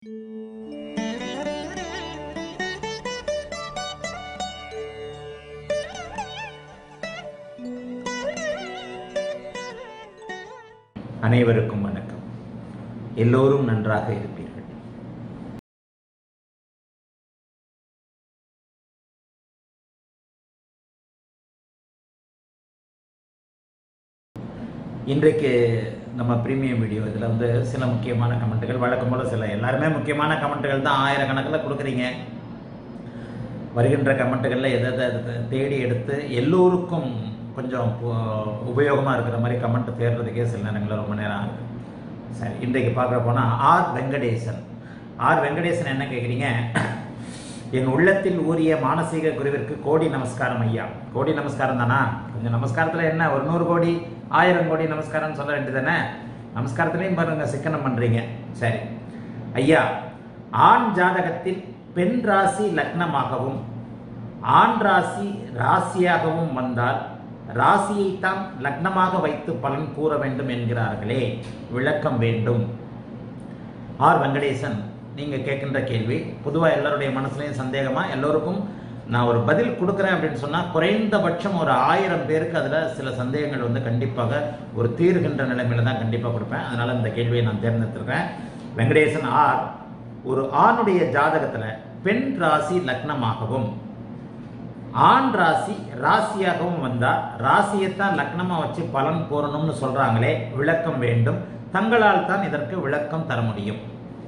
அனைவருக்கும் வணக்கம் எல்லோரும் நன்றாக இருப்பீர்கள் இன்றைக்கு நம்ம ப்ரீமியம் வீடியோ இதில் வந்து சில முக்கியமான கமெண்ட்டுகள் வழக்கம் போல சில எல்லாருமே முக்கியமான கமெண்ட்டுகள் தான் ஆயிரக்கணக்கில் கொடுக்குறீங்க வருகின்ற கமெண்ட்டுகளில் எதை எதை தேடி எடுத்து எல்லோருக்கும் கொஞ்சம் உபயோகமாக இருக்கிற மாதிரி கமெண்ட் தேடுறதுக்கே சில நேரங்களில் ரொம்ப நேரம் ஆகுது சரி இன்றைக்கு பார்க்குற போனால் ஆர் வெங்கடேசன் ஆர் வெங்கடேசன் என்ன கேட்குறீங்க என் உள்ளத்தில் ஊறிய மானசீக குருவிற்கு கோடி நமஸ்காரம் ஐயா கோடி நமஸ்காரம் தானா கொஞ்சம் நமஸ்காரத்தில் என்ன ஒரு நூறு கோடி ஆயிரம் கோடி நமஸ்காரம்னு சொல்ல வேண்டியதானே நமஸ்காரத்துலேயும் பாருங்க சிக்கனம் பண்ணுறீங்க சரி ஐயா ஆண் ஜாதகத்தில் பெண் ராசி லக்னமாகவும் ஆண் ராசி ராசியாகவும் வந்தால் ராசியைத்தான் லக்னமாக வைத்து பலன் கூற வேண்டும் என்கிறார்களே விளக்கம் வேண்டும் ஆர் வெங்கடேசன் நீங்க கேட்கின்ற கேள்வி பொதுவாக எல்லாருடைய மனசுலையும் சந்தேகமா எல்லோருக்கும் நான் ஒரு பதில் கொடுக்குறேன் அப்படின்னு சொன்னா குறைந்தபட்சம் ஒரு ஆயிரம் பேருக்கு அதுல சில சந்தேகங்கள் வந்து கண்டிப்பாக ஒரு தீர்கின்ற நிலைமையில தான் கண்டிப்பாக கொடுப்பேன் அதனால இந்த கேள்வியை நான் தேர்ந்தெடுத்திருக்கேன் வெங்கடேசன் ஆர் ஒரு ஆணுடைய ஜாதகத்துல பெண் ராசி லக்னமாகவும் ஆண் ராசி ராசியாகவும் வந்தா ராசியைத்தான் லக்னமா வச்சு பலன் கூறணும்னு சொல்றாங்களே விளக்கம் வேண்டும் தங்களால் தான் இதற்கு விளக்கம் தர முடியும்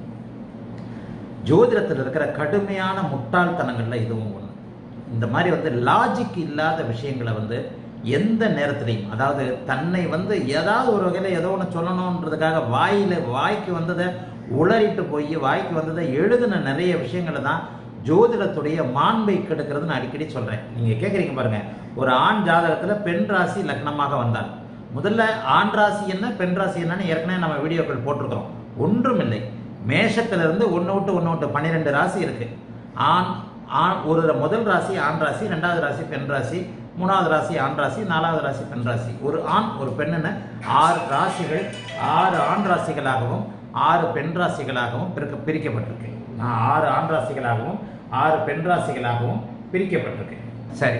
ஜோதிடத்தில் இருக்கிற கடுமையான முட்டாள்தனங்கள்ல இதுவும் ஒன்று இந்த மாதிரி வந்து லாஜிக் இல்லாத விஷயங்களை வந்து எந்த நேரத்திலையும் அதாவது தன்னை வந்து ஏதாவது ஒரு வகையில் ஏதோ ஒன்று சொல்லணுன்றதுக்காக வாயில வாய்க்கு வந்ததை உளறிட்டு போய் வாய்க்கு வந்ததை எழுதின நிறைய விஷயங்களை தான் ஜோதிடத்துடைய மாண்பை கெடுக்கிறதுன்னு அடிக்கடி சொல்றேன் நீங்க கேட்குறீங்க பாருங்க ஒரு ஆண் ஜாதகத்துல பெண் ராசி லக்னமாக வந்தால் முதல்ல ஆண் ராசி என்ன பெண் ராசி என்னன்னு ஏற்கனவே நம்ம வீடியோக்கள் போட்டிருக்கிறோம் ஒன்றும் இல்லை மேஷத்திலிருந்து ஒன்று விட்டு ஒன்று விட்டு பன்னிரெண்டு ராசி இருக்கு ஆண் ஆண் ஒரு முதல் ராசி ஆண் ராசி ரெண்டாவது ராசி பெண் ராசி மூணாவது ராசி ஆண் ராசி நாலாவது ராசி பெண் ராசி ஒரு ஆண் ஒரு பெண்ணுன்னு ஆறு ராசிகள் ஆறு ஆண் ராசிகளாகவும் ஆறு பெண் ராசிகளாகவும் பிரிக்க பிரிக்கப்பட்டிருக்கு நான் ஆறு ஆண் ராசிகளாகவும் ஆறு பெண் ராசிகளாகவும் பிரிக்கப்பட்டிருக்கு சரி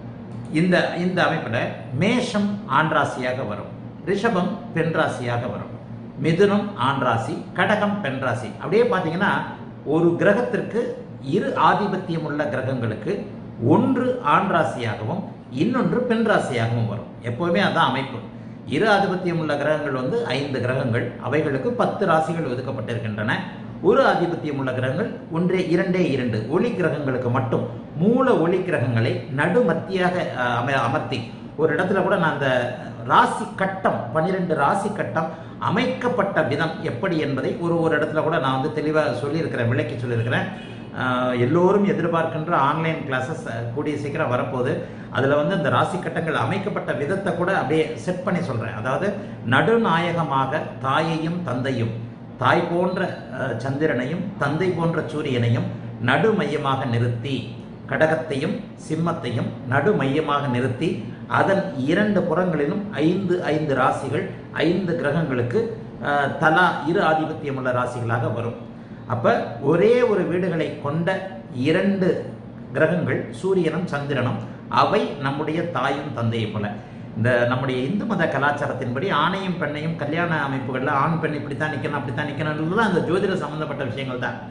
இந்த இந்த அமைப்பில் மேஷம் ஆண் ராசியாக வரும் ரிஷபம் பெண் ராசியாக வரும் மிதுனம் ஆண் ராசி கடகம் பெண் ராசி அப்படியே பார்த்தீங்கன்னா ஒரு கிரகத்திற்கு இரு ஆதிபத்தியம் உள்ள கிரகங்களுக்கு ஒன்று ஆண் ராசியாகவும் இன்னொன்று பெண் ராசியாகவும் வரும் எப்போவுமே அதான் அமைப்பு இரு ஆதிபத்தியம் உள்ள கிரகங்கள் வந்து ஐந்து கிரகங்கள் அவைகளுக்கு பத்து ராசிகள் ஒதுக்கப்பட்டிருக்கின்றன ஒரு ஆதிபத்தியம் உள்ள கிரகங்கள் ஒன்றே இரண்டே இரண்டு ஒளி கிரகங்களுக்கு மட்டும் மூல ஒளி கிரகங்களை நடுமத்தியாக அம அமர்த்தி ஒரு இடத்துல கூட நான் அந்த ராசி கட்டம் பன்னிரெண்டு ராசி கட்டம் அமைக்கப்பட்ட விதம் எப்படி என்பதை ஒரு ஒரு இடத்துல கூட நான் வந்து தெளிவாக சொல்லியிருக்கிறேன் விளக்கி சொல்லியிருக்கிறேன் எல்லோரும் எதிர்பார்க்கின்ற ஆன்லைன் கிளாஸஸ் கூடிய சீக்கிரம் வரப்போகுது அதில் வந்து இந்த ராசி கட்டங்கள் அமைக்கப்பட்ட விதத்தை கூட அப்படியே செட் பண்ணி சொல்கிறேன் அதாவது நடுநாயகமாக தாயையும் தந்தையும் தாய் போன்ற சந்திரனையும் தந்தை போன்ற சூரியனையும் நடுமையமாக நிறுத்தி கடகத்தையும் சிம்மத்தையும் நடுமையமாக நிறுத்தி அதன் இரண்டு புறங்களிலும் ஐந்து ஐந்து ராசிகள் ஐந்து கிரகங்களுக்கு தலா இரு ஆதிபத்தியம் உள்ள ராசிகளாக வரும் அப்ப ஒரே ஒரு வீடுகளை கொண்ட இரண்டு கிரகங்கள் சூரியனும் சந்திரனும் அவை நம்முடைய தாயும் தந்தையை போல இந்த நம்முடைய இந்து மத கலாச்சாரத்தின்படி ஆணையும் பெண்ணையும் கல்யாண அமைப்புகளில் ஆண் பெண் இப்படித்தான் நிற்கணும் அப்படித்தான் நிற்கணும்லாம் அந்த ஜோதிட சம்பந்தப்பட்ட விஷயங்கள் தான்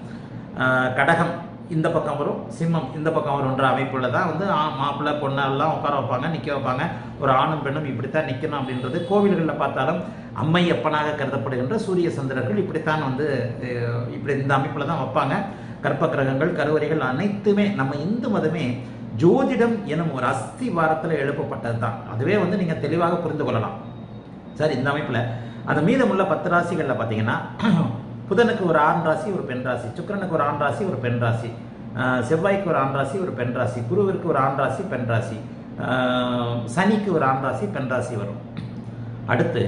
கடகம் இந்த பக்கம் வரும் சிம்மம் இந்த பக்கம் வரும்ன்ற அமைப்புல தான் வந்து மாப்பிள்ளை பொண்ணெல்லாம் உட்கார வைப்பாங்க நிற்க வைப்பாங்க ஒரு ஆணும் பெண்ணும் இப்படித்தான் நிற்கணும் அப்படின்றது கோவில்களில் பார்த்தாலும் அம்மை அப்பனாக கருதப்படுகின்ற சூரிய சந்திரர்கள் இப்படித்தான் வந்து இப்படி இந்த அமைப்பில் தான் வைப்பாங்க கற்ப கிரகங்கள் கருவறைகள் அனைத்துமே நம்ம இந்து மதமே ஜோதிடம் எனும் ஒரு அஸ்தி வாரத்தில் எழுப்பப்பட்டது தான் அதுவே வந்து நீங்கள் தெளிவாக புரிந்து கொள்ளலாம் சார் இந்த அமைப்பில் அந்த மீதமுள்ள பத்து ராசிகளில் பார்த்தீங்கன்னா புதனுக்கு ஒரு ஆண் ராசி ஒரு பெண் ராசி சுக்கரனுக்கு ஒரு ஆண் ராசி ஒரு பெண் ராசி செவ்வாய்க்கு ஒரு ஆண் ராசி ஒரு பெண் ராசி குருவிற்கு ஒரு ஆண் ராசி பெண் ராசி சனிக்கு ஒரு ஆண் ராசி பெண் ராசி வரும் அடுத்து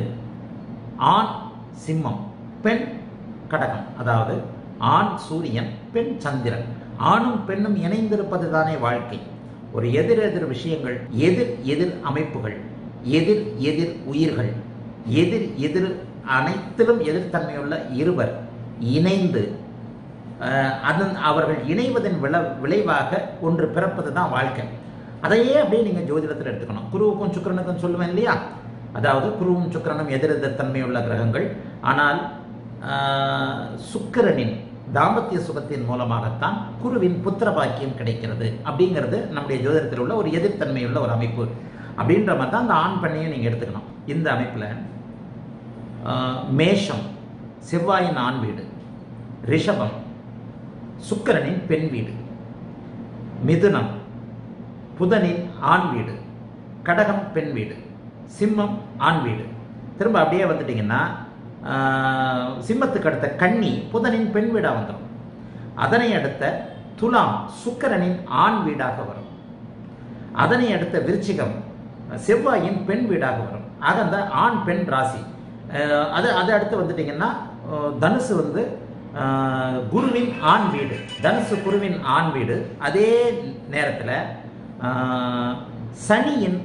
ஆண் சிம்மம் பெண் கடகம் அதாவது ஆண் சூரியன் பெண் சந்திரன் ஆணும் பெண்ணும் இணைந்திருப்பது தானே வாழ்க்கை ஒரு எதிர் எதிர் விஷயங்கள் எதிர் எதிர் அமைப்புகள் எதிர் எதிர் உயிர்கள் எதிர் எதிர் அனைத்திலும் எதிர்த்தன்மையுள்ள இருவர் இணைந்து அஹ், அதன் அவர்கள் இணைவதன் விள விளைவாக ஒன்று பிறப்பது தான் வாழ்க்கை அதையே அப்படியே நீங்கள் ஜோதிடத்தில் எடுத்துக்கணும் குருவுக்கும் சுக்கிரனுக்கும் சொல்லுவேன் இல்லையா அதாவது குருவும் சுக்கிரனும் எதிரெதிர் தன்மையுள்ள கிரகங்கள் ஆனால் ஆஹ், சுக்கிரனின் தாம்பத்திய சுகத்தின் மூலமாகத்தான் குருவின் புத்திர பாக்கியம் கிடைக்கிறது அப்படிங்கிறது நம்முடைய ஜோதிடத்தில் உள்ள ஒரு எதிர்த்தன்மையுள்ள ஒரு அமைப்பு அப்படின்ற மாதிரி தான் அந்த ஆண் பெண்ணையும் நீங்கள் எடுத்துக்கணும் இந்த அமைப்பில் மேஷம் செவ்வாயின் ஆண் வீடு ரிஷபம் சுக்கிரனின் பெண் வீடு மிதுனம் புதனின் ஆண் வீடு கடகம் பெண் வீடு சிம்மம் ஆண் வீடு திரும்ப அப்படியே வந்துட்டீங்கன்னா ஆஹ், சிம்மத்துக்கு அடுத்த கன்னி புதனின் பெண் வீடாக வந்துடும் அதனை அடுத்த துலாம் சுக்கிரனின் ஆண் வீடாக வரும் அதனை அடுத்த விருச்சிகம் செவ்வாயின் பெண் வீடாக வரும் ஆக அந்த ஆண் பெண் ராசி அஹ் அது அது அடுத்து வந்துட்டீங்கன்னா அஹ் தனுசு வந்து அஹ் குருவின் ஆண் வீடு தனுசு குருவின் ஆண் வீடு அதே நேரத்தில் சனியின்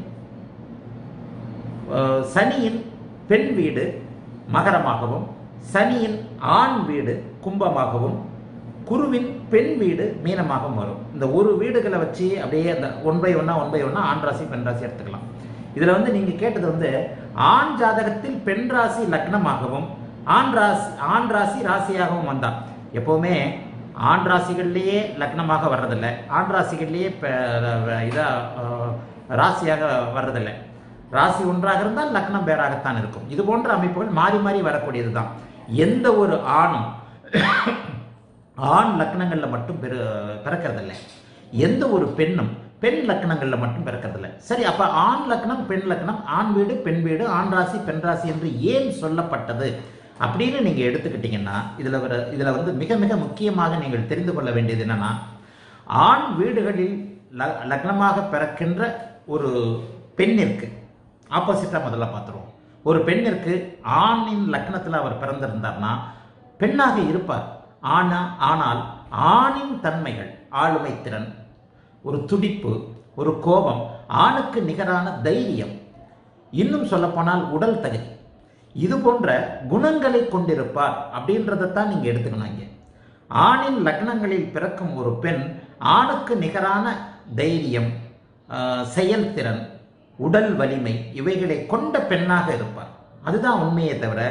அஹ் சனியின் பெண் வீடு மகரமாகவும் சனியின் ஆண் வீடு கும்பமாகவும் குருவின் பெண் வீடு மீனமாகவும் வரும் இந்த ஒரு வீடுகளை வச்சு அப்படியே அந்த ஒன் பை ஒன்னா ஒன் பை ஒன்னா ஆண் ராசி பெண் ராசி எடுத்துக்கலாம் இதுல வந்து நீங்க கேட்டது வந்து ஆண் ஜாதகத்தில் பெண் ராசி லக்னமாகவும் ஆண் ராசி ஆண் ராசி ராசியாகவும் வந்தா எப்பவுமே ஆண் ராசிகள்லேயே லக்னமாக வர்றதில்லை ஆண் ராசிகள்லேயே ப- இதா அஹ், ராசியாக வர்றதில்லை ராசி ஒன்றாக இருந்தால் லக்னம் பேராகத்தான் இருக்கும் இது போன்ற அமைப்புகள் மாறி மாறி வரக்கூடியது தான் எந்த ஒரு ஆணும் ஆண் லக்னங்களில் மட்டும் பெரு பிறக்கறதில்லை எந்த ஒரு பெண்ணும் பெண் லக்னங்களில் மட்டும் பிறக்கறதில்லை சரி அப்போ ஆண் லக்னம் பெண் லக்னம் ஆண் வீடு பெண் வீடு ஆண் ராசி பெண் ராசி என்று ஏன் சொல்லப்பட்டது அப்படின்னு நீங்கள் எடுத்துக்கிட்டீங்கன்னா இதில் வர இதில் வந்து மிக மிக முக்கியமாக நீங்கள் தெரிந்து கொள்ள வேண்டியது என்னன்னா ஆண் வீடுகளில் ல லக்னமாக பிறக்கின்ற ஒரு பெண்ணிற்கு ஆப்போசிட்டாக முதல்ல பார்த்துருவோம் ஒரு பெண்ணிற்கு ஆணின் லக்னத்தில் அவர் பிறந்திருந்தார்னா பெண்ணாக இருப்பார் ஆனா ஆனால் ஆணின் தன்மைகள் ஆளுமை திறன் ஒரு துடிப்பு ஒரு கோபம் ஆணுக்கு நிகரான தைரியம் இன்னும் சொல்லப்போனால் உடல் தகுதி இது போன்ற குணங்களை கொண்டிருப்பார் அப்படின்றதைத்தான் நீங்க எடுத்துக்கணும் இங்க ஆணின் லக்னங்களில் பிறக்கும் ஒரு பெண் ஆணுக்கு நிகரான தைரியம் ஆஹ், செயல்திறன் உடல் வலிமை இவைகளை கொண்ட பெண்ணாக இருப்பார் அதுதான் உண்மையே தவிர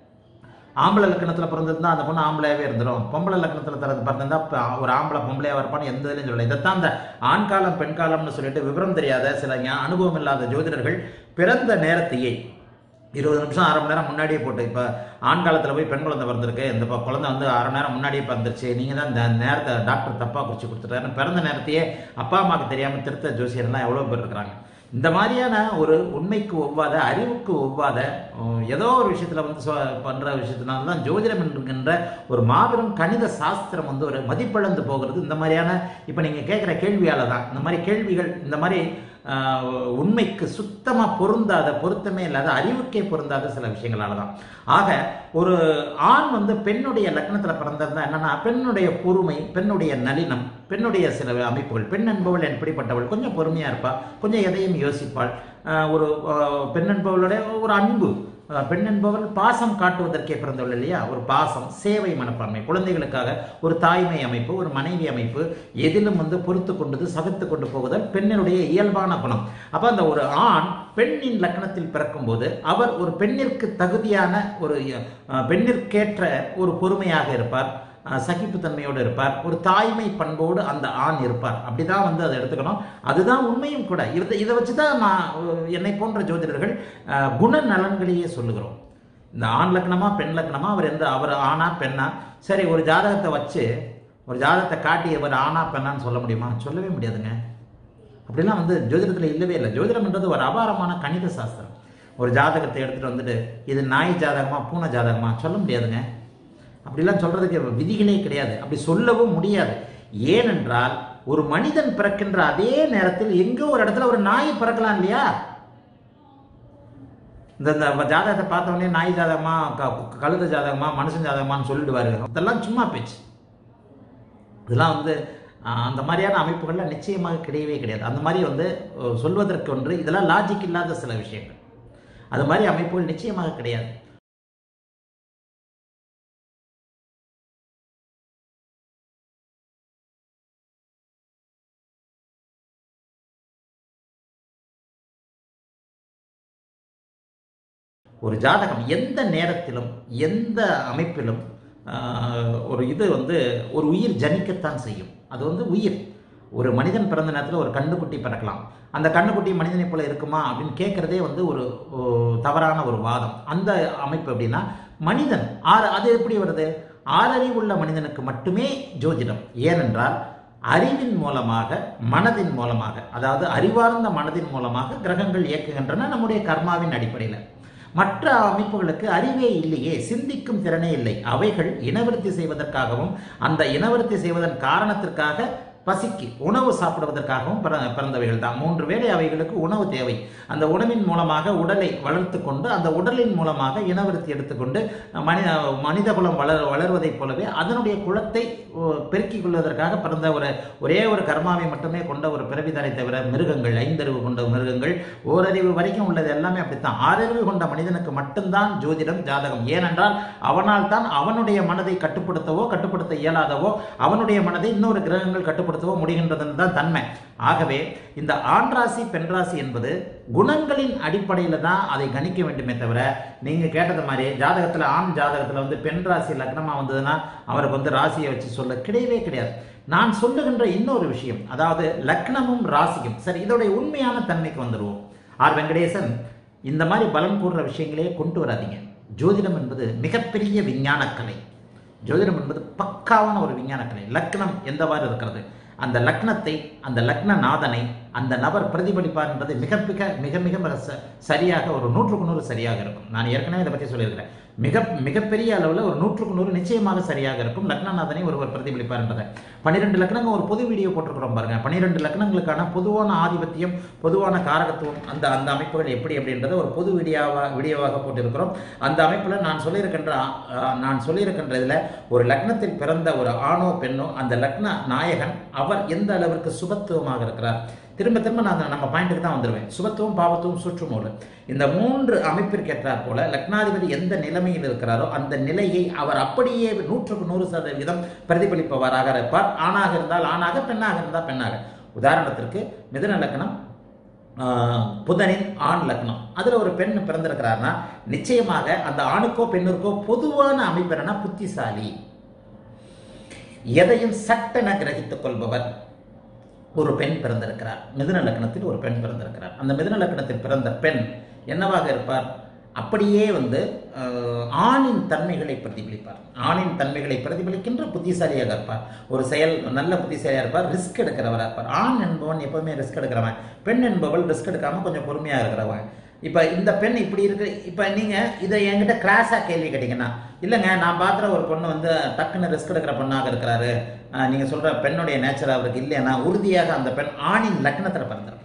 ஆம்பளை லக்கணத்தில் பிறந்திருந்தா அந்த பொண்ணு ஆம்பளையாவே இருந்துடும் பொம்பளை லக்கணத்தில் திறந்து பிறந்திருந்தா ப- ஒரு ஆம்பளை பொம்பளையா இருப்பான்னு எந்த இதுலையும் சொல்லலை இதைத்தான் இந்த ஆண் காலம் பெண் காலம்னு சொல்லிட்டு விவரம் தெரியாத சில ஞா- அனுபவம் இல்லாத ஜோதிடர்கள் பிறந்த நேரத்தையே இருபது நிமிஷம் அரை மணி நேரம் முன்னாடியே போட்டு இப்போ ஆண் காலத்தில் போய் பெண் குழந்தை பிறந்திருக்கு இந்த ப- குழந்தை வந்து அரை மணி நேரம் முன்னாடியே பிறந்துருச்சு நீங்கள் தான் இந்த நேரத்தை டாக்டர் தப்பாக குறித்து கொடுத்துட்டாருன்னு பிறந்த நேரத்தையே அப்பா அம்மாவுக்கு தெரியாமல் திருத்த ஜோசியர்லாம் எவ்வளோ பேர் இருக்கிறாங்க இந்த மாதிரியான ஒரு உண்மைக்கு ஒவ்வாத அறிவுக்கு ஒவ்வாத உம், ஏதோ ஒரு விஷயத்தில் வந்து சொ- பண்ற விஷயத்தினால தான் ஜோதிடம் என்கின்ற ஒரு மாபெரும் கணித சாஸ்திரம் வந்து ஒரு மதிப்பிழந்து போகிறது இந்த மாதிரியான இப்போ நீங்கள் கேட்குற கேள்வியால தான் இந்த மாதிரி கேள்விகள் இந்த மாதிரி ஆஹ், உண்மைக்கு சுத்தமாக பொருந்தாத பொருத்தமே இல்லாத அறிவுக்கே பொருந்தாத சில விஷயங்களால தான் ஆக ஒரு ஆண் வந்து பெண்ணுடைய லக்னத்தில் பிறந்திருந்தா என்னன்னா பெண்ணுடைய பொறுமை பெண்ணுடைய நளினம் பெண்ணுடைய சில அமைப்புகள் பெண் என்பவள் எப்படிப்பட்டவள் கொஞ்சம் பொறுமையா இருப்பாள் கொஞ்சம் எதையும் யோசிப்பாள் ஆஹ் ஒரு ஆஹ் பெண் என்பவளுடைய ஒரு அன்பு ஆஹ் பெண் என்பவள் பாசம் காட்டுவதற்கே பிறந்தவள் இல்லையா ஒரு பாசம் சேவை மனப்பான்மை குழந்தைகளுக்காக ஒரு தாய்மை அமைப்பு ஒரு மனைவி அமைப்பு எதிலும் வந்து பொறுத்து கொண்டது சகித்து கொண்டு போகுதல் பெண்ணினுடைய இயல்பான குணம் அப்ப அந்த ஒரு ஆண் பெண்ணின் லக்னத்தில் பிறக்கும்போது அவர் ஒரு பெண்ணிற்கு தகுதியான ஒரு அஹ், பெண்ணிற்கேற்ற ஒரு பொறுமையாக இருப்பார் அஹ், சகிப்புத்தன்மையோடு இருப்பார் ஒரு தாய்மை பண்போடு அந்த ஆண் இருப்பார் அப்படிதான் வந்து அதை எடுத்துக்கணும் அதுதான் உண்மையும் கூட இதை இதை வச்சு தான் நான் அஹ், என்னை போன்ற ஜோதிடர்கள் அஹ், குண நலன்களையே சொல்லுகிறோம் இந்த ஆண் லக்னமா பெண் லக்னமா அவர் எந்த அவர் ஆணா பெண்ணா சரி ஒரு ஜாதகத்தை வச்சு ஒரு ஜாதகத்தை காட்டி அவர் ஆணா பெண்ணான்னு சொல்ல முடியுமா சொல்லவே முடியாதுங்க அப்படிலாம் வந்து ஜோதிடத்தில் இல்லவே இல்லை ஜோதிடம்ன்றது ஒரு அபாரமான கணித சாஸ்திரம் ஒரு ஜாதகத்தை எடுத்துட்டு வந்துட்டு இது நாய் ஜாதகமா பூனை ஜாதகமா சொல்ல முடியாதுங்க அப்படிலாம் சொல்றதுக்கு விதிகளே கிடையாது அப்படி சொல்லவும் முடியாது ஏனென்றால் ஒரு மனிதன் பிறக்கின்ற அதே நேரத்தில் எங்கோ ஒரு இடத்துல ஒரு நாய் பிறக்கலாம் இல்லையா இந்த இந்த ஜாதகத்தை பார்த்த உடனே நாய் ஜாதகமா க- கழுத ஜாதகமா மனுஷன் ஜாதகமான்னு சொல்லிடுவாரு அதெல்லாம் சும்மா பேச்சு இதெல்லாம் வந்து ஆஹ், அந்த மாதிரியான அமைப்புகள்ல நிச்சயமாக கிடையவே கிடையாது அந்த மாதிரி வந்து அஹ், சொல்வதற்கு ஒன்று இதெல்லாம் லாஜிக் இல்லாத சில விஷயங்கள் அது மாதிரி அமைப்புகள் நிச்சயமாக கிடையாது ஒரு ஜாதகம் எந்த நேரத்திலும் எந்த அமைப்பிலும் ஆஹ், ஒரு இது வந்து ஒரு உயிர் ஜனிக்கத்தான் செய்யும் அது வந்து உயிர் ஒரு மனிதன் பிறந்த நேரத்தில் ஒரு கண்ணுக்குட்டி பிறக்கலாம் அந்த கண்ணுக்குட்டி மனிதனை போல இருக்குமா அப்படின்னு கேட்குறதே வந்து ஒரு ஓ, தவறான ஒரு வாதம் அந்த அமைப்பு எப்படின்னா மனிதன் ஆறு அது எப்படி வருது ஆறறிவுள்ள மனிதனுக்கு மட்டுமே ஜோதிடம் ஏனென்றால் அறிவின் மூலமாக மனதின் மூலமாக அதாவது அறிவார்ந்த மனதின் மூலமாக கிரகங்கள் இயக்குகின்றன நம்முடைய கர்மாவின் அடிப்படையில் மற்ற அமைப்புகளுக்கு அறிவே இல்லையே சிந்திக்கும் திறனே இல்லை அவைகள் இனவிருத்தி செய்வதற்காகவும் அந்த இனவிருத்தி செய்வதன் காரணத்திற்காக பசிக்கு உணவு சாப்பிடுவதற்காகவும் பிற பிறந்தவைகள் தான் மூன்று வேளை அவைகளுக்கு உணவு தேவை அந்த உணவின் மூலமாக உடலை வளர்த்து கொண்டு அந்த உடலின் மூலமாக இனவிருத்தி எடுத்துக்கொண்டு மனித மனித குலம் வளர் வளர்வதைப் போலவே அதனுடைய குலத்தை ஓ, பெருக்கிக் கொள்வதற்காக பிறந்த ஒரு ஒரே ஒரு கர்மாவை மட்டுமே கொண்ட ஒரு பிறவிதாரை தவிர மிருகங்கள் ஐந்தறிவு கொண்ட மிருகங்கள் ஓரறிவு வரைக்கும் உள்ளது எல்லாமே அப்படித்தான் ஆறறிவு கொண்ட மனிதனுக்கு மட்டும்தான் ஜோதிடம் ஜாதகம் ஏனென்றால் அவனால் தான் அவனுடைய மனதை கட்டுப்படுத்தவோ கட்டுப்படுத்த இயலாதவோ அவனுடைய மனதை இன்னொரு கிரகங்கள் கட்டுப்படுத்தவோ முடிகின்றதுன்னு தான் தன்மை ஆகவே இந்த ஆண் ராசி பெண் ராசி என்பது குணங்களின் அடிப்படையில் தான் அதை கணிக்க வேண்டுமே தவிர நீங்க கேட்டது மாதிரி ஜாதகத்துல ஆண் ஜாதகத்துல வந்து பெண் ராசி லக்னமா வந்ததுன்னா அவருக்கு வந்து ராசியை வச்சு சொல்ல கிடையவே கிடையாது நான் சொல்லுகின்ற இன்னொரு விஷயம் அதாவது லக்னமும் ராசியும் சரி இதோடைய உண்மையான தன்மைக்கு வந்துடுவோம் ஆர் வெங்கடேசன் இந்த மாதிரி பலம் கூறுற விஷயங்களே கொண்டு வராதீங்க ஜோதிடம் என்பது மிகப்பெரிய விஞ்ஞான கலை ஜோதிடம் என்பது பக்காவான ஒரு விஞ்ஞான கலை லக்னம் எந்தவாறு இருக்கிறது அந்த லக்னத்தை அந்த லக்ன நாதனை அந்த நபர் பிரதிபலிப்பார் என்பது மிக மிக மிக மிக மிக ச- சரியாக ஒரு நூற்றுக்கு நூறு சரியாக இருக்கும் நான் ஏற்கனவே இதை பற்றி சொல்லியிருக்கிறேன் மிக மிகப்பெரிய அளவில் ஒரு நூற்றுக்கு நூறு நிச்சயமாக சரியாக இருக்கும் லக்னநாதனை ஒருவர் பிரதிபலிப்பார் என்றதை பன்னிரெண்டு லக்னங்கள் ஒரு பொது வீடியோ போட்டிருக்கிறோம் பாருங்க பன்னிரெண்டு லக்னங்களுக்கான பொதுவான ஆதிபத்தியம் பொதுவான காரகத்துவம் அந்த அந்த அமைப்புகள் எப்படி அப்படின்றத ஒரு பொது வீடியோவாக வீடியோவாக போட்டிருக்கிறோம் அந்த அமைப்பில் நான் சொல்லியிருக்கின்ற ஆ, நான் சொல்லியிருக்கின்ற இதில் ஒரு லக்னத்தில் பிறந்த ஒரு ஆணோ பெண்ணோ அந்த லக்ன நாயகன் அவர் எந்த அளவிற்கு சுபத்துவமாக இருக்கிறார் திரும்ப திரும்ப நான் அந்த நம்ம பாயிண்ட்டுக்கு தான் வந்துடுவேன் சுபத்துவம் பாவத்துவம் சுற்றுமோடு இந்த மூன்று அமைப்பிற்கு ஏற்றாற் போல லக்னாதிபதி எந்த நிலைமையில் இருக்கிறாரோ அந்த நிலையை அவர் அப்படியே நூற்றுக்கு நூறு சதவீதம் பிரதிபலிப்பவராக இருப்பார் ஆணாக இருந்தால் ஆணாக பெண்ணாக இருந்தால் பெண்ணாக உதாரணத்திற்கு மிதுன லக்னம் ஆஹ், புதனின் ஆண் லக்னம் அதில் ஒரு பெண் பிறந்திருக்கிறார்னா நிச்சயமாக அந்த ஆணுக்கோ பெண்ணுக்கோ பொதுவான அமைப்பு என்னன்னா புத்திசாலி எதையும் சட்டென கிரகித்துக் கொள்பவர் ஒரு பெண் பிறந்திருக்கிறார் மிதுன லக்னத்தில் ஒரு பெண் பிறந்திருக்கிறார் அந்த மிதுன லக்னத்தில் பிறந்த பெண் என்னவாக இருப்பார் அப்படியே வந்து அஹ், ஆணின் தன்மைகளை பிரதிபலிப்பார் ஆணின் தன்மைகளை பிரதிபலிக்கின்ற புத்திசாலியாக இருப்பார் ஒரு செயல் நல்ல புத்திசாலியாக இருப்பார் ரிஸ்க் எடுக்கிறவராக இருப்பார் ஆண் என்பவன் எப்பவுமே ரிஸ்க் எடுக்கிறவன் பெண் என்பவள் ரிஸ்க் எடுக்காம கொஞ்சம் பொறுமையாக இருக்கிறவன் இப்போ இந்த பெண் இப்படி இருக்கு இப்போ நீங்கள் இதை என்கிட்ட கிராஸாக கேள்வி கேட்டீங்கன்னா இல்லைங்க நான் பார்க்குற ஒரு பொண்ணு வந்து டக்குன்னு ரிஸ்க் எடுக்கிற பொண்ணாக இருக்கிறாரு நீங்கள் சொல்கிற பெண்ணுடைய நேச்சர் அவருக்கு இல்லைன்னா உறுதியாக அந்த பெண் ஆணின் லக்னத்தில் பிறந்திருப்பார்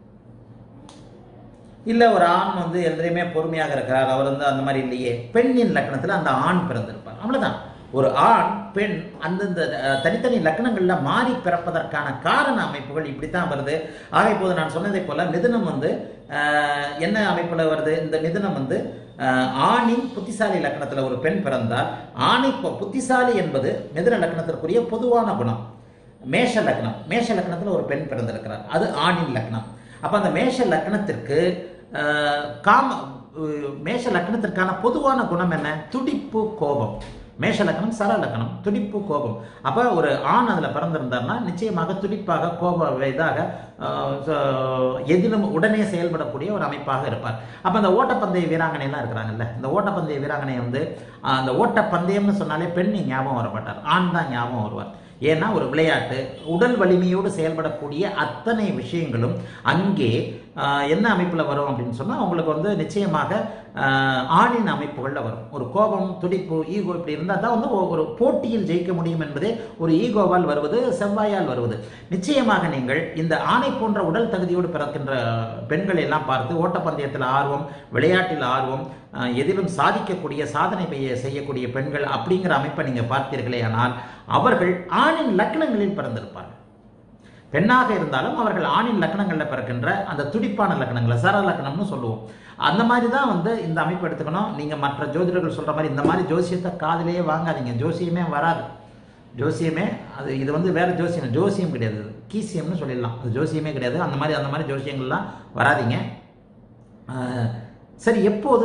இல்லை ஒரு ஆண் வந்து எதிரையுமே பொறுமையாக இருக்கிறார் அவர் வந்து அந்த மாதிரி இல்லையே பெண்ணின் லக்னத்தில் அந்த ஆண் பிறந்திருப்பார் அவ்வளவுதான் ஒரு ஆண் பெண் அந்தந்த அஹ், தனித்தனி லக்னங்களில் மாறி பிறப்பதற்கான காரண அமைப்புகள் இப்படித்தான் வருது ஆக இப்போது நான் சொன்னதை போல மிதுனம் வந்து அஹ், என்ன அமைப்பில் வருது இந்த மிதுனம் வந்து அஹ், ஆணின் புத்திசாலி லக்னத்தில் ஒரு பெண் பிறந்தால் ஆணை பொ- புத்திசாலி என்பது மிதுன லக்னத்திற்குரிய பொதுவான குணம் மேஷ லக்னம் மேஷ லக்னத்தில் ஒரு பெண் பிறந்திருக்கிறார் அது ஆணின் லக்னம் அப்போ அந்த மேஷ லக்னத்திற்கு அஹ், காம அஹ், மேஷ லக்னத்திற்கான பொதுவான குணம் என்ன துடிப்பு கோபம் மேஷ லக்னம் சர லக்னம் துடிப்பு கோபம் அப்போ ஒரு ஆண் அதில் பிறந்திருந்தார்னா நிச்சயமாக துடிப்பாக கோப இதாக அஹ், ச- எதிலும் உடனே செயல்படக்கூடிய ஒரு அமைப்பாக இருப்பார் அப்போ அந்த ஓட்டப்பந்தய வீராங்கனைலாம் இருக்கிறாங்கல்ல இந்த ஓட்டப்பந்தய வீராங்கனை வந்து அஹ், அந்த ஓட்டப்பந்தயம்னு சொன்னாலே பெண் ஞாபகம் வரமாட்டார் ஆண் தான் ஞாபகம் வருவார் ஏன்னா ஒரு விளையாட்டு உடல் வலிமையோடு செயல்படக்கூடிய அத்தனை விஷயங்களும் அங்கே ஆஹ், என்ன அமைப்பில் வரும் அப்படின்னு சொன்னால் உங்களுக்கு வந்து நிச்சயமாக ஆஹ், ஆணின் அமைப்புகளில் வரும் ஒரு கோபம் துடிப்பு ஈகோ இப்படி இருந்தால் தான் வந்து ஒ- ஒரு போட்டியில் ஜெயிக்க முடியும் என்பதே ஒரு ஈகோவால் வருவது செவ்வாயால் வருவது நிச்சயமாக நீங்கள் இந்த ஆணை போன்ற உடல் தகுதியோடு பிறக்கின்ற பெண்களை எல்லாம் பார்த்து ஓட்டப்பந்தயத்தில் ஆர்வம் விளையாட்டில் ஆர்வம் ஆஹ், எதிலும் சாதிக்கக்கூடிய சாதனை பெய்ய- செய்யக்கூடிய பெண்கள் அப்படிங்கிற அமைப்பை நீங்கள் பார்த்தீர்களே ஆனால் அவர்கள் ஆணின் லக்னங்களில் பிறந்திருப்பார்கள் பெண்ணாக இருந்தாலும் அவர்கள் ஆணின் லக்னங்களில் பிறக்கின்ற அந்த துடிப்பான லக்னங்களை சர லக்னம்னு சொல்லுவோம் அந்த மாதிரி தான் வந்து இந்த அமைப்பு எடுத்துக்கணும் நீங்கள் மற்ற ஜோதிடர்கள் சொல்கிற மாதிரி இந்த மாதிரி ஜோசியத்தை காதிலேயே வாங்காதீங்க ஜோசியமே வராது ஜோசியமே அது இது வந்து வேற ஜோசியம் ஜோசியம் கிடையாது இது. கீசியம்னு சொல்லிடலாம் அது ஜோசியமே கிடையாது அந்த மாதிரி அந்த மாதிரி ஜோசியங்கள்லாம் வராதீங்க ஆஹ், சரி எப்போது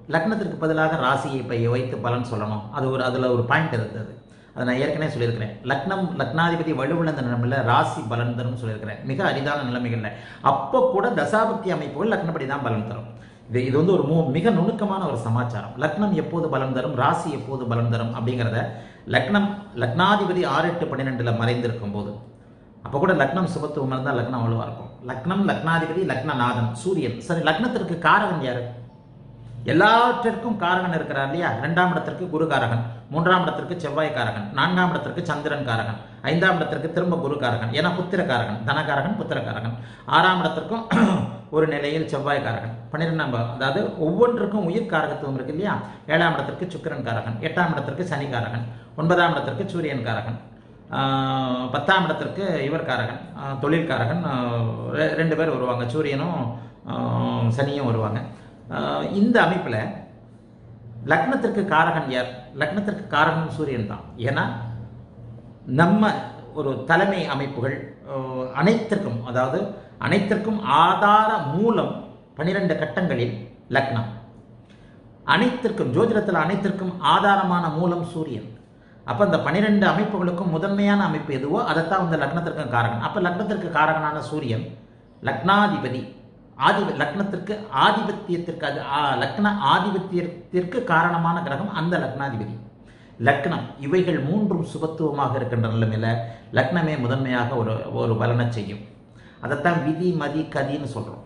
லக்னத்திற்கு பதிலாக ராசியை இப்போ வைத்து பலன் சொல்லணும் அது ஒரு அதில் ஒரு பாயிண்ட் இருந்தது அதை நான் ஏற்கனவே சொல்லியிருக்கிறேன் லக்னம் லக்னாதிபதி வலுவிழந்த நிலைமையில் ராசி பலன் தரும் சொல்லியிருக்கிறேன் மிக அரிதான நிலைமைகளில் அப்போ கூட தசாபக்தி அமைப்புகள் லக்னப்படி தான் பலன் தரும் இது இது வந்து ஒரு மூ மிக நுணுக்கமான ஒரு சமாச்சாரம் லக்னம் எப்போது பலன் தரும் ராசி எப்போது பலன் தரும் அப்படிங்கிறத லக்னம் லக்னாதிபதி ஆறு எட்டு பன்னிரெண்டில் மறைந்திருக்கும் போது அப்போ கூட லக்னம் சுபத்துவம் இருந்தால் லக்னம் அவ்வளவா இருக்கும் லக்னம் லக்னாதிபதி லக்னநாதன் சூரியன் சரி லக்னத்திற்கு காரகன் யாரு எல்லாவற்றிற்கும் காரகன் இருக்கிறார் இல்லையா இரண்டாம் இடத்திற்கு குரு காரகன் மூன்றாம் இடத்திற்கு செவ்வாய் காரகன் நான்காம் இடத்திற்கு சந்திரன் காரகன் ஐந்தாம் இடத்திற்கு திரும்ப குரு காரகன் ஏன்னா புத்திர காரகன் தனகாரகன் புத்திர காரகன் ஆறாம் இடத்திற்கும் ஒரு நிலையில் செவ்வாய் காரகன் பன்னிரெண்டாம் அதாவது ஒவ்வொன்றுக்கும் உயிர் காரகத்துவம் இருக்கு இல்லையா ஏழாம் இடத்திற்கு சுக்கிரன் காரகன் எட்டாம் இடத்திற்கு சனி காரகன் ஒன்பதாம் இடத்திற்கு சூரியன் காரகன் ஆஹ் பத்தாம் இடத்திற்கு இவர் காரகன் ஆஹ் தொழில் காரகன் ஆஹ் ரெ- ரெண்டு பேர் வருவாங்க சூரியனும் ஆஹ் சனியும் வருவாங்க ஆஹ் இந்த அமைப்பில் லக்னத்திற்கு காரகன் யார் லக்னத்திற்கு காரகன் சூரியன் தான் ஏன்னா நம்ம ஒரு தலைமை அமைப்புகள் அஹ், அனைத்திற்கும் அதாவது அனைத்திற்கும் ஆதார மூலம் பனிரெண்டு கட்டங்களில் லக்னம் அனைத்திற்கும் ஜோதிடத்தில் அனைத்திற்கும் ஆதாரமான மூலம் சூரியன் அப்போ இந்த பனிரெண்டு அமைப்புகளுக்கும் முதன்மையான அமைப்பு எதுவோ அதைத்தான் வந்து லக்னத்திற்கும் காரகன் அப்போ லக்னத்திற்கு காரகனான சூரியன் லக்னாதிபதி ஆதி லக்னத்திற்கு ஆதிபத்தியத்திற்கு அது ஆ- லக்ன ஆதிபத்தியத்திற்கு காரணமான கிரகம் அந்த லக்னாதிபதி லக்னம் இவைகள் மூன்றும் சுபத்துவமாக இருக்கின்ற நிலைமையில லக்னமே முதன்மையாக ஒரு ஒரு பலனை செய்யும் அதைத்தான் விதி மதி கதின்னு சொல்றோம்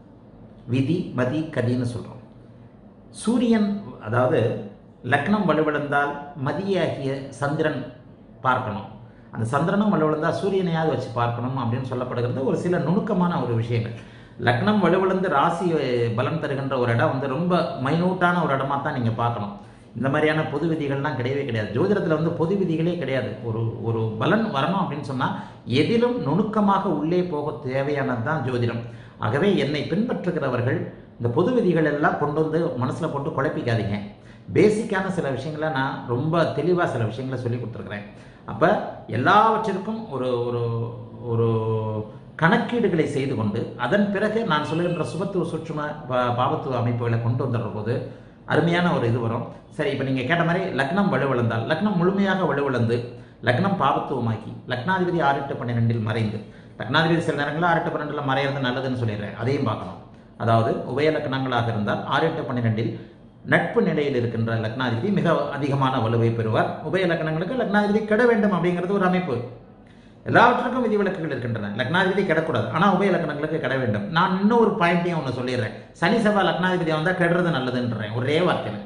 விதி மதி கதின்னு சொல்றோம் சூரியன் அதாவது லக்னம் வலுவிழந்தால் மதியாகிய சந்திரன் பார்க்கணும் அந்த சந்திரனும் வலுவிழந்தால் சூரியனையாவது வச்சு பார்க்கணும் அப்படின்னு சொல்லப்படுகிறது ஒரு சில நுணுக்கமான ஒரு விஷயங்கள் லக்னம் வலுவிழந்து ராசி அஹ், பலம் தருகின்ற ஒரு இடம் வந்து ரொம்ப மைனூட்டான ஒரு இடமா தான் நீங்கள் பார்க்கணும் இந்த மாதிரியான பொது விதிகள்லாம் கிடையவே கிடையாது ஜோதிடத்தில் வந்து பொது விதிகளே கிடையாது ஒரு ஒரு பலன் வரணும் அப்படின்னு சொன்னால் எதிலும் நுணுக்கமாக உள்ளே போக தேவையானது தான் ஜோதிடம் ஆகவே என்னை பின்பற்றுகிறவர்கள் இந்த பொது விதிகள் எல்லாம் கொண்டு வந்து மனசில் போட்டு குழப்பிக்காதீங்க பேசிக்கான சில விஷயங்களை நான் ரொம்ப தெளிவாக சில விஷயங்களை சொல்லி கொடுத்துருக்குறேன் அப்போ எல்லாவற்றிற்கும் ஒரு ஒரு ஒரு கணக்கீடுகளை செய்து கொண்டு அதன் பிறகு நான் சொல்லுகின்ற சுபத்துவ சுற்றும பா- பாவத்துவ அமைப்புகளை கொண்டு வந்துடுற போது அருமையான ஒரு இது வரும் சரி இப்போ நீங்கள் கேட்ட மாதிரி லக்னம் வலுவிழந்தால் லக்னம் முழுமையாக வலுவிழந்து லக்னம் பாவத்துவமாக்கி லக்னாதிபதி ஆறு எட்டு பன்னிரெண்டில் மறைந்து லக்னாதிபதி சில நேரங்களில் ஆறு எட்டு பன்னெண்டில் மறையிறது நல்லதுன்னு சொல்லிடுறேன் அதையும் பார்க்கணும் அதாவது உபய லக்னங்களாக இருந்தால் ஆறு எட்டு பன்னிரெண்டில் நட்பு நிலையில் இருக்கின்ற லக்னாதிபதி மிக அதிகமான வலுவை பெறுவார் உபய லக்னங்களுக்கு லக்னாதிபதி கெட வேண்டும் அப்படிங்கிறது ஒரு அமைப்பு எல்லாவற்றுக்கும் விதிவிலக்குகள் இருக்கின்றன லக்னாதிபதி கிடக்கூடாது ஆனால் உபய லக்னங்களுக்கு கிட வேண்டும் நான் இன்னும் ஒரு பாயிண்ட்டையும் ஒன்று சொல்லிடுறேன் சனி செவ்வாய் லக்னாதிபதி வந்தால் கெடுறது நல்லதுன்றேன் ஒரே வார்த்தையில்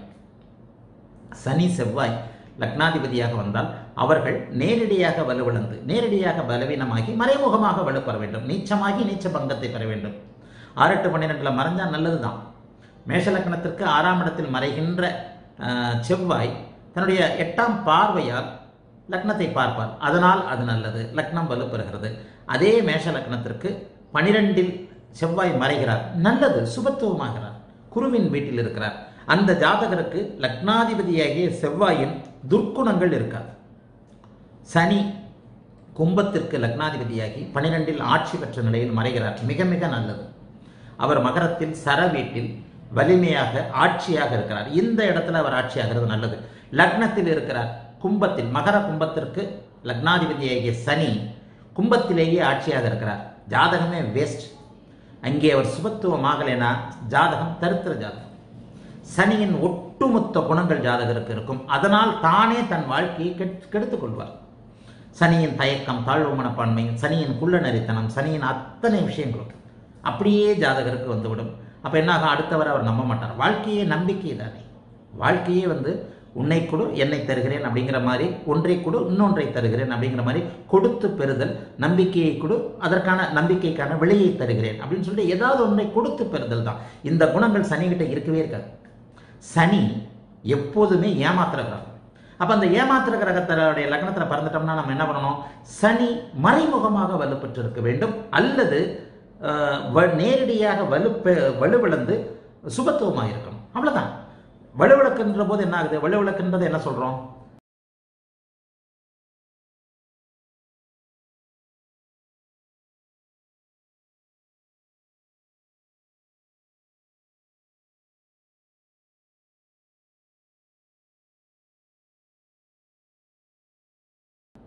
சனி செவ்வாய் லக்னாதிபதியாக வந்தால் அவர்கள் நேரடியாக வலுவிழந்து நேரடியாக பலவீனமாகி மறைமுகமாக வலுப்பெற வேண்டும் நீச்சமாகி நீச்ச பங்கத்தை பெற வேண்டும் ஆறு எட்டு பன்னிரெண்டில் மறைஞ்சா நல்லதுதான் மேஷ லக்னத்திற்கு ஆறாம் இடத்தில் மறைகின்ற அஹ், செவ்வாய் தன்னுடைய எட்டாம் பார்வையால் லக்னத்தை பார்ப்பார் அதனால் அது நல்லது லக்னம் வலுப்பெறுகிறது அதே மேஷ லக்னத்திற்கு பனிரெண்டில் செவ்வாய் மறைகிறார் நல்லது சுபத்துவமாகிறார் குருவின் வீட்டில் இருக்கிறார் அந்த ஜாதகருக்கு லக்னாதிபதியாகிய செவ்வாயின் துர்க்குணங்கள் இருக்காது சனி கும்பத்திற்கு லக்னாதிபதியாகி பனிரெண்டில் ஆட்சி பெற்ற நிலையில் மறைகிறார் மிக மிக நல்லது அவர் மகரத்தில் சர வீட்டில் வலிமையாக ஆட்சியாக இருக்கிறார் இந்த இடத்துல அவர் ஆட்சியாகிறது நல்லது லக்னத்தில் இருக்கிறார் கும்பத்தில் மகர கும்பத்திற்கு லக்னாதிபதியாகிய சனி கும்பத்திலேயே ஆட்சியாக இருக்கிறார் ஜாதகமே வேஸ்ட் அங்கே அவர் சுபத்துவமாகலைனா ஜாதகம் தரித்திர ஜாதகம் சனியின் ஒட்டுமொத்த குணங்கள் ஜாதகருக்கு இருக்கும் அதனால் தானே தன் வாழ்க்கையை கெட் கெடுத்துக் கொள்வார் சனியின் தயக்கம் தாழ்வு மனப்பான்மை சனியின் குள்ளநரித்தனம் சனியின் அத்தனை விஷயங்களும் அப்படியே ஜாதகருக்கு வந்துவிடும் அப்போ என்ன ஆகும் அடுத்தவர் அவர் நம்ப மாட்டார் வாழ்க்கையே நம்பிக்கை தானே வாழ்க்கையே வந்து உன்னை கொடு என்னை தருகிறேன் அப்படிங்கிற மாதிரி ஒன்றை கொடு இன்னொன்றை தருகிறேன் அப்படிங்கிற மாதிரி கொடுத்து பெறுதல் நம்பிக்கையை கொடு அதற்கான நம்பிக்கைக்கான விலையை தருகிறேன் அப்படின்னு சொல்லிட்டு ஏதாவது ஒன்றை கொடுத்து பெறுதல் தான் இந்த குணங்கள் சனிகிட்ட இருக்கவே இருக்காது சனி எப்போதுமே ஏமாத்துற கிரகம் அப்ப அந்த ஏமாத்துற கிரகத்தருடைய லக்னத்துல பிறந்துட்டோம்னா நம்ம என்ன பண்ணணும் சனி மறைமுகமாக வலுப்பெற்று இருக்க வேண்டும் அல்லது அஹ், வ- நேரடியாக வலுப்பெ வலுவிழந்து சுபத்துவமாக இருக்கணும் அவ்வளவுதான் வலுவிளக்குன்ற போது என்ன ஆகுது வலுவிளக்குன்றது என்ன சொல்றோம்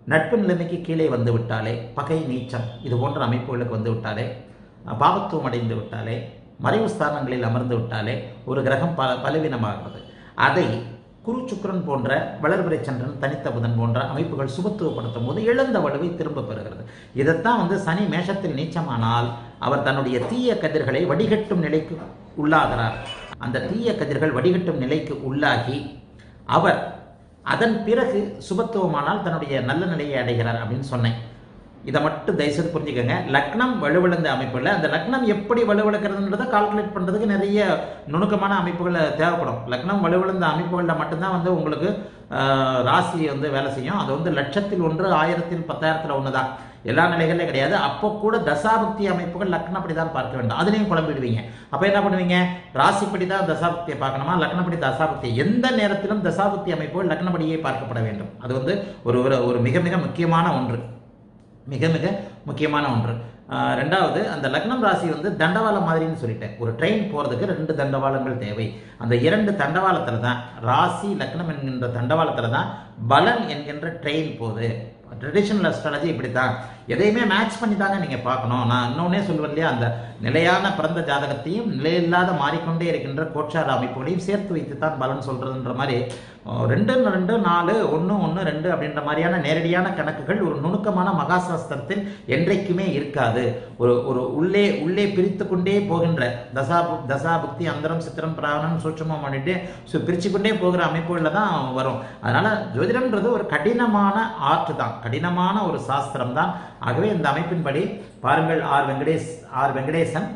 நட்பு நிலைமைக்கு கீழே வந்து விட்டாலே பகை நீச்சம் இது போன்ற அமைப்புகளுக்கு வந்து விட்டாலே அஹ், பாவத்துவம் அடைந்து விட்டாலே மறைவு ஸ்தானங்களில் அமர்ந்து விட்டாலே ஒரு கிரகம் பல பலவீனமாகிறது அதை குரு சுக்கிரன் போன்ற வளர்பிறை சந்திரன் தனித்த புதன் போன்ற அமைப்புகள் சுபத்துவப்படுத்தும் போது இழந்த வலுவை திரும்ப பெறுகிறது இதைத்தான் வந்து சனி மேஷத்தில் நீச்சமானால் அவர் தன்னுடைய தீய கதிர்களை வடிகட்டும் நிலைக்கு உள்ளாகிறார் அந்த தீய கதிர்கள் வடிகட்டும் நிலைக்கு உள்ளாகி அவர் அதன் பிறகு சுபத்துவமானால் தன்னுடைய நல்ல நிலையை அடைகிறார் அப்படின்னு சொன்னேன் இதை மட்டும் தயவுசெய்து புரிஞ்சுக்கோங்க லக்னம் வலுவிழந்த அமைப்புல அந்த லக்னம் எப்படி வலுவிழக்கிறதுன்றதை கால்குலேட் பண்ணுறதுக்கு நிறைய நுணுக்கமான அமைப்புகள் தேவைப்படும் லக்னம் வலுவிழந்த அமைப்புகளில் மட்டும்தான் வந்து உங்களுக்கு ஆஹ், ராசி வந்து வேலை செய்யும் அது வந்து லட்சத்தில் ஒன்று ஆயிரத்தில் பத்தாயிரத்தில் ஒன்று தான் எல்லா நிலைகளிலும் கிடையாது அப்போ கூட தசாபக்தி அமைப்புகள் லக்னப்படி தான் பார்க்க வேண்டும் அதுலேயும் குழம்பிடுவீங்க அப்போ என்ன பண்ணுவீங்க ராசிப்படி தான் தசாபக்தியை பார்க்கணுமா லக்னப்படி தசாபக்தி எந்த நேரத்திலும் தசாபக்தி அமைப்புகள் லக்னப்படியே பார்க்கப்பட வேண்டும் அது வந்து ஒரு ஒரு- ஒரு மிக மிக முக்கியமான ஒன்று மிக மிக முக்கியமான ஒன்று ஆஹ் ரெண்டாவது அந்த லக்னம் ராசி வந்து தண்டவாளம் மாதிரின்னு சொல்லிட்டேன் ஒரு ட்ரெயின் போகிறதுக்கு ரெண்டு தண்டவாளங்கள் தேவை அந்த இரண்டு தண்டவாளத்தில் தான் ராசி லக்னம் என்கின்ற தண்டவாளத்தில் தான் பலன் என்கின்ற ட்ரெயின் போகுது ட்ரெடிஷனல் அஸ்ட்ராலஜி இப்படி தான் எதையுமே மேட்ச் பண்ணி தாங்க நீங்கள் பார்க்கணும் நான் இன்னொன்னே சொல்லுவேன் இல்லையா அந்த நிலையான பிறந்த ஜாதகத்தையும் நிலையில்லாத மாறிக்கொண்டே இருக்கின்ற கோச்சார அமைப்புகளையும் சேர்த்து வைத்து தான் பலன் சொல்கிறதுன்ற மாதிரி அஹ், ரெண்டு ரெண்டு நாலு ஒன்று ஒன்று ரெண்டு அப்படின்ற மாதிரியான நேரடியான கணக்குகள் ஒரு நுணுக்கமான மகாசாஸ்திரத்தில் என்றைக்குமே இருக்காது ஒரு ஒரு உள்ளே உள்ளே பிரித்து கொண்டே போகின்ற தசா தசா புக்தி அந்தரம் சித்திரம் பிராணம் சூட்சமம் பண்ணிட்டு சு- பிரிச்சு கொண்டே போகிற அமைப்புகளில் தான் வரும் அதனால ஜோதிடம்ன்றது ஒரு கடினமான ஆர்ட் தான் கடினமான ஒரு சாஸ்திரம் தான் ஆகவே இந்த அமைப்பின்படி பாருங்கள் ஆர் வெங்கடேஷ் ஆர் வெங்கடேசன்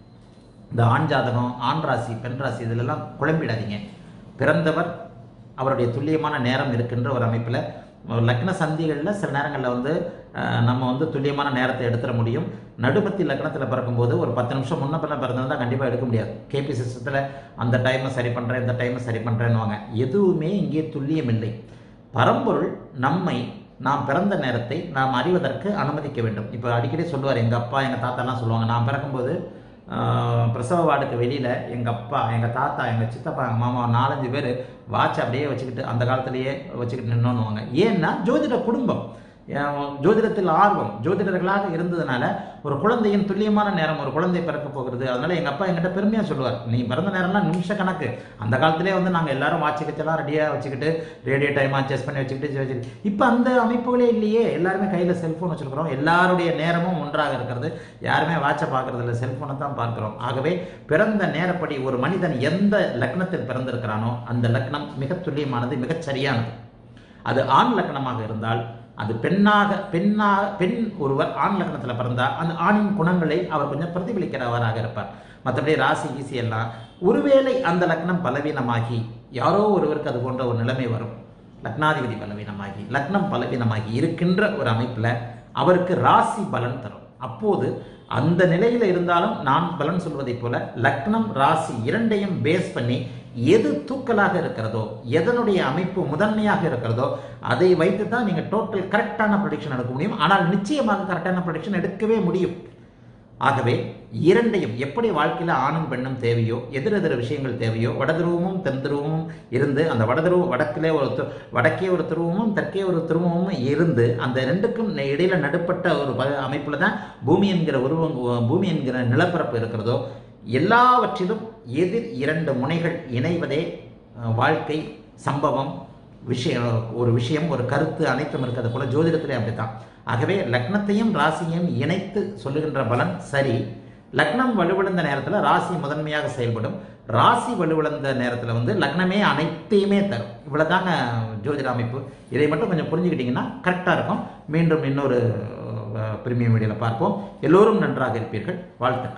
இந்த ஆண் ஜாதகம் ஆண் ராசி பெண் ராசி இதிலெல்லாம் குழம்பிடாதீங்க பிறந்தவர் அவருடைய துல்லியமான நேரம் இருக்கின்ற ஒரு அமைப்பில் லக்ன சந்திகளில் சில நேரங்களில் வந்து அஹ், நம்ம வந்து துல்லியமான நேரத்தை எடுத்துட முடியும் நடுமத்தி லக்னத்தில் பிறக்கும்போது ஒரு பத்து நிமிஷம் முன்ன பின்ன பிறந்திருந்தால் கண்டிப்பாக எடுக்க முடியாது கேபி சிஸ்டத்தில் அந்த டைமை சரி பண்ணுறேன் இந்த டைமை சரி பண்ணுறேன்னுவாங்க எதுவுமே இங்கே துல்லியம் இல்லை பரம்பொருள் நம்மை நாம் பிறந்த நேரத்தை நாம் அறிவதற்கு அனுமதிக்க வேண்டும் இப்போ அடிக்கடி சொல்லுவார் எங்கள் அப்பா எங்கள் தாத்தாலாம் சொல்லுவாங்க நான் பிறக்கும்போது ஆஹ், பிரசவ வார்டுக்கு வெளியில் எங்கள் அப்பா எங்கள் தாத்தா எங்கள் சித்தப்பா எங்கள் மாமா நாலஞ்சு பேர் வாட்ச் அப்படியே வச்சுக்கிட்டு அந்த காலத்திலேயே வச்சுக்கிட்டு நின்னோன்னுவாங்க ஏன்னா ஜோதிட குடும்பம் ஏன் ஜோதிடத்தில் ஆர்வம் ஜோதிடர்களாக இருந்ததுனால ஒரு குழந்தையின் துல்லியமான நேரம் ஒரு குழந்தை பிறக்க போகிறது அதனால எங்க அப்பா என்கிட்ட பெருமையா சொல்லுவார் நீ பிறந்த நேரம்லாம் நிமிஷ கணக்கு அந்த காலத்திலே வந்து நாங்க எல்லாரும் வாட்ச் கச்செல்லாம் ரெடியா வச்சுக்கிட்டு ரேடியோ டைம் அட்ஜஸ்ட் பண்ணி வச்சுக்கிட்டு வச்சுக்கிட்டு இப்போ அந்த அமைப்புகளே இல்லையே எல்லாருமே கையில செல்போன் வச்சிருக்கிறோம் எல்லாருடைய நேரமும் ஒன்றாக இருக்கிறது யாருமே வாட்சை பார்க்கறது இல்லை செல்போனை தான் பார்க்கிறோம் ஆகவே பிறந்த நேரப்படி ஒரு மனிதன் எந்த லக்னத்தில் பிறந்திருக்கிறானோ அந்த லக்னம் மிக துல்லியமானது மிகச் சரியானது அது ஆண் லக்னமாக இருந்தால் அது பெண்ணாக பெண்ணாக பெண் ஒருவர் ஆண் லக்னத்தில் பிறந்தால் அந்த ஆணின் குணங்களை அவர் கொஞ்சம் பிரதிபலிக்கிறவராக இருப்பார் மற்றபடி ராசி கீசி எல்லாம் ஒருவேளை அந்த லக்னம் பலவீனமாகி யாரோ ஒருவருக்கு அது போன்ற ஒரு நிலைமை வரும் லக்னாதிபதி பலவீனமாகி லக்னம் பலவீனமாகி இருக்கின்ற ஒரு அமைப்பில் அவருக்கு ராசி பலன் தரும் அப்போது அந்த நிலையில் இருந்தாலும் நான் பலன் சொல்வதைப் போல லக்னம் ராசி இரண்டையும் பேஸ் பண்ணி எது தூக்கலாக இருக்கிறதோ எதனுடைய அமைப்பு முதன்மையாக இருக்கிறதோ அதை வைத்து தான் நீங்கள் டோட்டல் கரெக்டான ப்ரொடிக்ஷன் எடுக்க முடியும் ஆனால் நிச்சயமாக கரெக்டான ப்ரொடிக்ஷன் எடுக்கவே முடியும் ஆகவே இரண்டையும் எப்படி வாழ்க்கையில் ஆணும் பெண்ணும் தேவையோ எதிரெதிர விஷயங்கள் தேவையோ வடதுருவமும் தென் துருவமும் இருந்து அந்த வடதுருவம் வடக்கிலே ஒரு து- வடக்கே ஒரு துருவமும் தெற்கே ஒரு துருவமும் இருந்து அந்த ரெண்டுக்கும் நெ- இடையில நடுப்பட்ட ஒரு ப- அமைப்புல தான் பூமி என்கிற உருவம் பூமி என்கிற நிலப்பரப்பு இருக்கிறதோ எல்லாவற்றிலும் எதிர் இரண்டு முனைகள் இணைவதே அஹ், வாழ்க்கை சம்பவம் விஷயம் ஒரு விஷயம் ஒரு கருத்து அனைத்தும் இருக்கிறது போல ஜோதிடத்திலே அப்படித்தான் ஆகவே லக்னத்தையும் ராசியையும் இணைத்து சொல்லுகின்ற பலன் சரி லக்னம் வலுவிழந்த நேரத்தில் ராசி முதன்மையாக செயல்படும் ராசி வலுவிழந்த நேரத்தில் வந்து லக்னமே அனைத்தையுமே தரும் இவ்வளவுதாங்க ஜோதிட அமைப்பு இதை மட்டும் கொஞ்சம் புரிஞ்சுக்கிட்டீங்கன்னா கரெக்டாக இருக்கும் மீண்டும் இன்னொரு பிரீமியம் வீடியோவில் பார்ப்போம் எல்லோரும் நன்றாக இருப்பீர்கள் வாழ்த்துக்கள்